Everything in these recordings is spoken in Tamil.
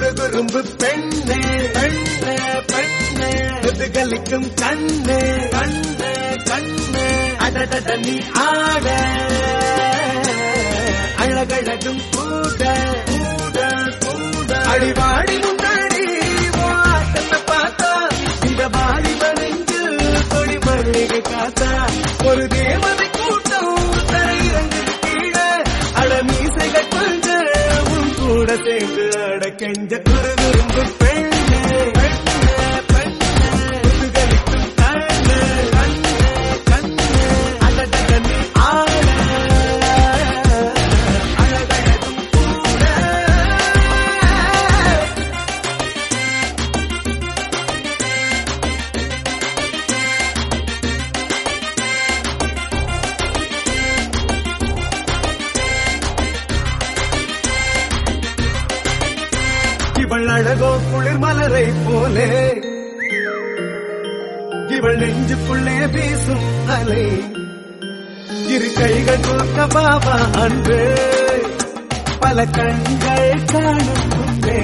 குறுகுறும்பு பெண்ணே பெண்ணே பெண்ணே முதுகலிக்கும் கண்ணே கண்ணே கண்ணே அடடட நீ ஆட அழகழகும் கூட கூட கூட அடிவாடி முன்னாடி வாட்டத்தை பார்த்தா இந்த வாலிப நெஞ்சில் கொடி மல்லிகை காத்தா ஒரு தேவதை கூட்டம் தரையிறங்குது கீழே அட மீசைகள் கொஞ்ச உன் கூட சேர்ந்து அட கெஞ்ச குறுகுறும்பு பெண்ணே பெண்ணே பெண்ணே முதுகலிக்கும் கண்ணே கண்ணே கண்ணே அடடட நீ ஆட அழகழகும் கூட இவள் அழகோ குளிர் மலரை போலே இவள் நெஞ்சுக்குள்ளே வீசும் அலை இரு கைகள் தூக்க பாபா அன்பு பல கண்கள் காணும் முன்பே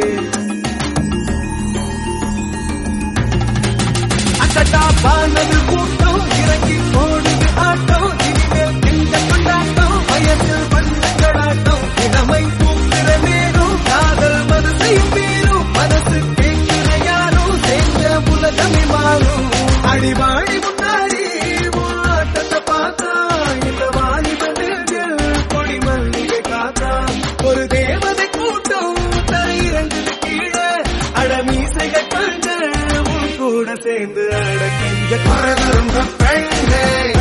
அக்கட்டா பானது கூட்டம் இறங்கி போடுது ஆட்டம் இனிமேல் எங்க கொண்டாட்டம் வயசில் வண்ணங்களாட்டம் இளமை பூக்கிற நேரம் காதல் மனசையும் மீறும் மனசு கேட்கிற யாரும் சேர்ந்த உலகமே மாறும் அடிவாழி முன்னாடி ஆட்டத்தை பார்த்தா இந்த வாலிப நெஞ்சில் கொடி மல்லிகை காத்தா ஒரு தேவதை கூட்டம் தரையிறங்குது கீழே அடமீசைகள் கொஞ்ச உன் கூட சேர்ந்து அட கெஞ்ச குறவிரும்ப பெண்ணே